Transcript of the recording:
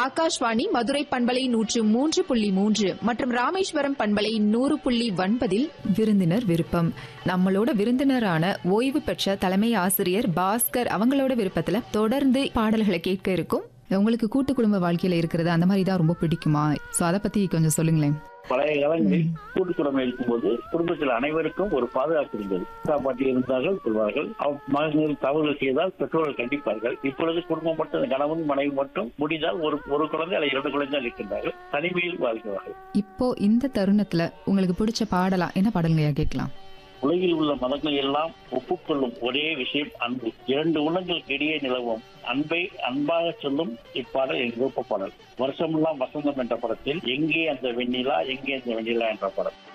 ஆகாஷ்வாணி மதுரை பண்பலை நூற்று மூன்று புள்ளி மூன்று மற்றும் ராமேஸ்வரம் பண்பலை நூறு புள்ளி ஒன்பதில் விருந்தினர் விருப்பம் நம்மளோட விருந்தினரான ஓய்வு பெற்ற தலைமை ஆசிரியர் பாஸ்கர் அவங்களோட விருப்பத்துல தொடர்ந்து பாடல்களை கேட்க இருக்கும் உங்களுக்கு கூட்டு குடும்ப வாழ்க்கையில இருக்கிறது அந்த மாதிரி தான் ரொம்ப பிடிக்குமா சோ அத பத்தி கொஞ்சம் சொல்லுங்களேன் பழைய காலங்களில் கூட்டுக்குடும்பம் இருக்கும்போது குடும்பத்தில் அனைவருக்கும் ஒரு பாதுகாப்பு இருந்தது அக்கா பாட்டி இருந்தார்கள் கொள்வார்கள் அவ் மகன்கள் தவறுகள் செய்தால் பெற்றோர்கள் கண்டிப்பார்கள் இப்பொழுது குடும்பம் மட்டும் கணவன் மனைவி மட்டும் முடிந்தால் ஒரு ஒரு குழந்தை அல்லது இரண்டு குழந்தைகள் இருக்கின்றார்கள் தனிமையில் வாழ்கிறார்கள் இப்போ இந்த தருணத்துல உங்களுக்கு பிடிச்ச பாடலா என்ன பாடல்களையா கேட்கலாம் உலகில் உள்ள மதங்கள் எல்லாம் ஒப்புக்கொள்ளும் ஒரே விஷயம் அன்பு இரண்டு உள்ளங்களுக்கு இடையே நிலவும் அன்பை அன்பாக சொல்லும் இப்பாடல் என் விருப்ப பாடல் வருஷமெல்லாம் வசந்தம் என்ற படத்தில் எங்கே அந்த வெண்ணிலா எங்கே அந்த வெண்ணிலா என்ற படம்